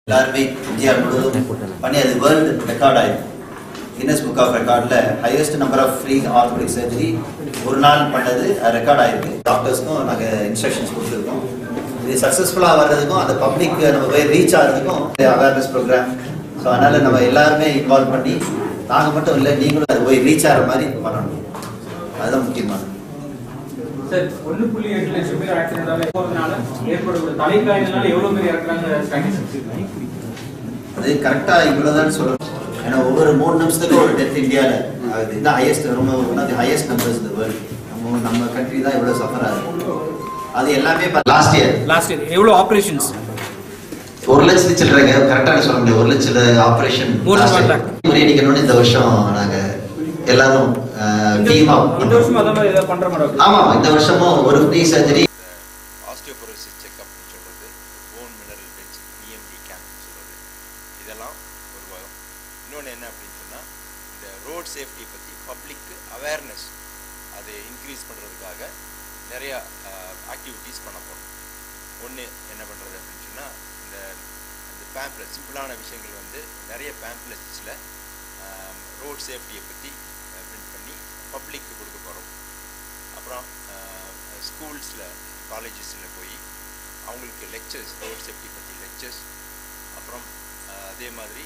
எல்லாருமே இந்தியா முழுவதும் பண்ணி அது வேர்ல்டு ரெக்கார்ட் ஆயிருக்கு கின்னஸ் புக் ஆஃப் ரெக்கார்டில் highest number of free orthopaedic surgery ஒரு நாள் பண்ணது ரெக்கார்ட் ஆயிருக்கு டாக்டர்ஸ்க்கும் நாங்கள் இன்ஸ்ட்ரக்ஷன்ஸ் கொடுத்துருக்கோம் இது சக்ஸஸ்ஃபுல்லாக வர்றதுக்கும் அந்த பப்ளிக் நம்ம போய் ரீச் ஆகிறதுக்கும் அவேர்னஸ் ப்ரோக்ராம் ஸோ அதனால் நம்ம எல்லாருமே இன்வால்வ் பண்ணி நாங்கள் மட்டும் இல்லை நீங்களும் அது போய் ரீச் ஆகிற மாதிரி பண்ணணும் அதுதான் முக்கியமானது சார் ஒண்ணு புள்ளி எட்டு லட்சம் பேர் ஆக்சிடென்டால போறதுனால ஏற்படக்கூடிய தலைக்காயத்தினால எவ்வளவு பேர் இறக்குறாங்க ஸ்டாட்டிஸ்டிக்ஸ் அது கரெக்டாக இவ்வளோதான் சொல்லணும் ஏன்னா ஒவ்வொரு மூணு நிமிஷத்துக்கு ஒரு டெத் இந்தியாவில் ஆகுது இதுதான் ஹையஸ்ட் ரொம்ப one of the highest numbers இந்த வேர்ல்டு நம்ம நம்ம கண்ட்ரி தான் இவ்வளோ சஃபர் ஆகுது அது எல்லாமே லாஸ்ட் இயர் லாஸ்ட் இயர் எவ்வளவு ஆபரேஷன்ஸ் ஒரு லட்சத்து சில்லறைங்க கரெக்டாக சொல்ல முடியாது ஒரு லட்சம் operation More than one lakh. முறியடிக்கணும்னு இந்த வருஷம் நாங்கள் எல்லாரும் டீமாக இந்த வருஷம் அதான் மாதிரி ஏதாவது பண்ற மாதிரி ஆமாம் இந்த வருஷமும் ஒரு ஃப்ரீ சர்ஜரி ஆஸ்டியோபரோசிஸ் செக்அப்னு சொல்கிறது போன் மினரல் டென்சிட்டி இஎம்டி கேம்ப்னு சொல்கிறது இதெல்லாம் ஒரு வகம் இன்னொன்று என்ன அப்படின்னு சொன்னால் இந்த ரோட் சேஃப்டி பற்றி பப்ளிக்கு அவேர்னஸ் அதை இன்க்ரீஸ் பண்ணுறதுக்காக நிறையா ஆக்டிவிட்டீஸ் பண்ண போகிறோம் ஒன்று என்ன பண்ணுறது அப்படின்னு சொன்னால் இந்த இந்த பேம்ப்ளெட் சிம்பிளான விஷயங்கள் வந்து நிறைய பேம்ப்ளெட்ஸில் ரோட் சேஃப்டியை பற்றி பிரிண்ட் பண்ணி பப்ளிக்கு கொடுக்க போகிறோம் அப்புறம் ஸ்கூல்ஸில் காலேஜஸில் போய் அவங்களுக்கு லெக்சர்ஸ் ரோட் சேஃப்டி பற்றி லெக்சர்ஸ் அப்புறம் அஹ், அதே மாதிரி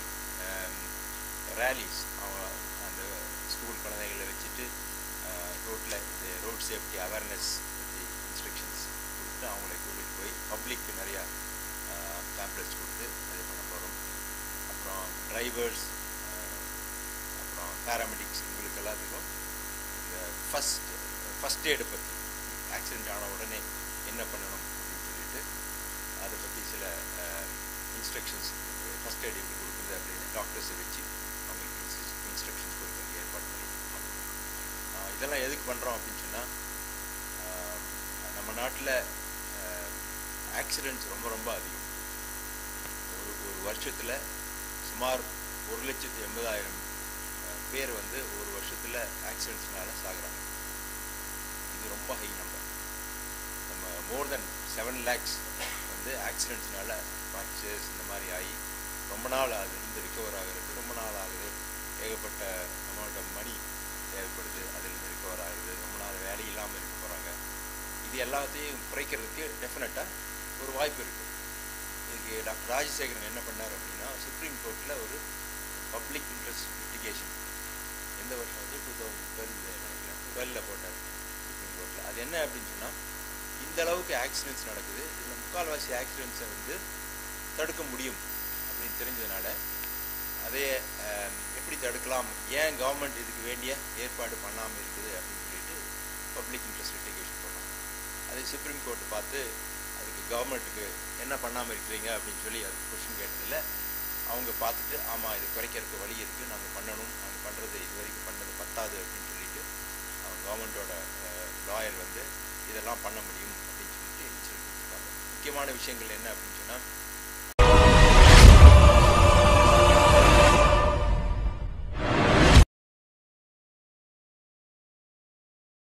ரேலிஸ் அவங்க அந்த ஸ்கூல் குழந்தைகளை வச்சுட்டு ரோட்டில் இந்த ரோட் சேஃப்டி அவேர்னஸ் பற்றி இன்ஸ்ட்ரக்ஷன்ஸ் கொடுத்து அவங்களை கூட்டிகிட்டு போய் பப்ளிக்கு நிறையா பேம்ப்ளெட்ஸ் கொடுத்து இது பண்ண போகிறோம் அப்புறம் டிரைவர்ஸ் அப்புறம் பேராமெடிக்ஸ் இவங்களுக்கு எல்லாத்துக்கும் இந்த ஃபஸ்ட் ஃபஸ்ட் எய்டை பற்றி ஆக்சிடென்ட் ஆன உடனே என்ன பண்ணணும் அப்படின்னு சொல்லிட்டு அதை பற்றி சில இன்ஸ்ட்ரக்ஷன்ஸ் ஃபஸ்ட் எய்ட் எப்படி கொடுக்குறது அப்படின்னு டாக்டர்ஸை வச்சு அவங்களுக்கு இன்ஸ்ட்ரக்ஷன்ஸ் கொடுக்குறது ஏற்பாடு பண்ணியிருக்கோம் ஆஹ் இதெல்லாம் எதுக்கு பண்ணுறோம் அப்படின்னு சொன்னால் நம்ம நாட்டில் ஆக்சிடென்ட்ஸ் ரொம்ப ரொம்ப அதிகம் ஒரு ஒரு வருஷத்தில் சுமார் ஒரு லட்சத்து எண்பதாயிரம் அஹ், பேர் வந்து ஒரு வருஷத்தில் ஆக்சிடென்ட்ஸ்னால சாகுறாங்க இது ரொம்ப ஹை நம்பர் நம்ம மோர் தென் செவன் லேக்ஸ் வந்து ஆக்சிடென்ட்ஸ்னால ஃப்ராக்சர்ஸ் இந்த மாதிரி ஆகி ரொம்ப நாள் அதுலேருந்து ரிகவர் ஆகுறதுக்கு ரொம்ப நாள் ஆகுது ஏகப்பட்ட அமௌண்ட் ஆஃப் மணி தேவைப்படுது அதுலேருந்து ரிகவர் ஆகுது ரொம்ப நாள் வேலை இல்லாமல் இருக்க போகிறாங்க இது எல்லாத்தையும் குறைக்கிறதுக்கு டெஃபினட்டாக ஒரு வாய்ப்பு இருக்குது இதுக்கு டாக்டர் ராஜசேகரன் என்ன பண்ணார் அப்படின்னா சுப்ரீம் கோர்ட்டில் ஒரு பப்ளிக் இன்ட்ரெஸ்ட் லிட்டிகேஷன் எந்த வருஷம் வந்து டூ தௌசண்ட் டுவெல் நினைக்கிறேன் டுவெல்ல போட்டார் சுப்ரீம் கோர்ட்டில் அது என்ன அப்படின்னு சொன்னால் இந்த அளவுக்கு ஆக்சிடென்ட்ஸ் நடக்குது இதில் முக்கால்வாசி ஆக்சிடென்ட்ஸை வந்து தடுக்க முடியும் அப்படின்னு தெரிஞ்சதுனால அதை அஹ், எப்படி தடுக்கலாம் ஏன் கவர்மெண்ட் இதுக்கு வேண்டிய ஏற்பாடு பண்ணாமல் இருக்குது அப்படின்னு சொல்லிட்டு பப்ளிக் இன்ட்ரெஸ்ட் லிட்டிகேஷன் போட்டோம் அதை சுப்ரீம் கோர்ட் பார்த்து அதுக்கு கவர்மெண்ட்டுக்கு என்ன பண்ணாமல் இருக்கிறீங்க அப்படின்னு சொல்லி அதுக்கு கொஷின் கேட்டதில் அவங்க பார்த்துட்டு ஆமாம் இது குறைக்கிறதுக்கு வழி இருக்குது நாங்கள் பண்ணணும் நாங்கள் பண்ணுறது இது வரைக்கும் பண்ணது பத்தாது அப்படின்னு சொல்லிட்டு அவங்க கவர்மெண்ட்டோட லாயர் வந்து இதெல்லாம் பண்ண முடியும் அப்படின்னு சொல்லிட்டு இன்சூரன்ஸ் கொடுத்துருக்காங்க முக்கியமான விஷயங்கள் என்ன அப்படின்னு சொன்னால்